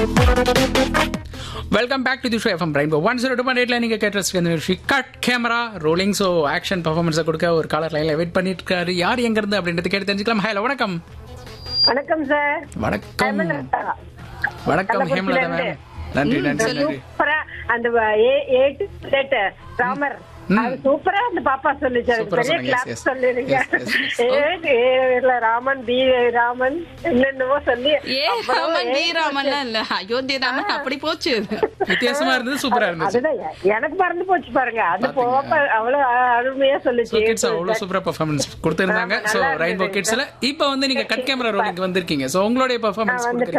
Welcome back to the show FM rainbow one zero two point எயிட்ல நீங்க கேட்டு நிகழ்ச்சி cut camera rolling so action பர்ஃபார்மன்ஸை கொடுக்க ஒரு காலர் லைன்ல வெயிட் பண்ணிட்டு இருக்காரு யார் எங்க இருந்து அப்படின்றது கேட்டு தெரிஞ்சுக்கலாம் ஹலோ வணக்கம் வணக்கம் சார் வணக்கம் ஹேமலதா. வணக்கம் ஹேமலதா மேம் நன்றி நன்றி நன்றி சூப்பரா அந்த A A to Z, Ramar அது சூப்பரா அந்த பாப்பா சொல்லுச்சு அதுக்கு சூப்பரா பெரிய சொன்னீங்க. Class Yes, yes. சொல்லிருங்க Yes, yes, yes. ஏ ஏல ராமன் பி ராமன் என்னென்னவோ சொல்லி ஏ அப்புறம் ராமன் ஏ பி ராமன்லாம் இல்ல அயோத்தி ராமன் அப்படி போச்சு வித்தியாசமா இருந்தது சூப்பரா இருந்துச்சு அதுதான் எ- எனக்கு மறந்து போச்சு பாருங்க அது போப்ப அவ்வளவு அ- அருமையா ஸோ சொல்லுச்சு கிட்ஸ் அவ்வளோ சூப்பரா பர்ஃபார்மன்ஸ் கொடுத்துருந்தாங்க ஆமா, ஸோ நல்லா ரெயின்போ இருந்தது. கிட்ஸ்ல இப்போ வந்து நீங்க கட் கேமரா ரோலிங் வந்திருக்கீங்க ஸோ உங்களுடைய பர்ஃபார்மன்ஸ் வந்துட்டோம்.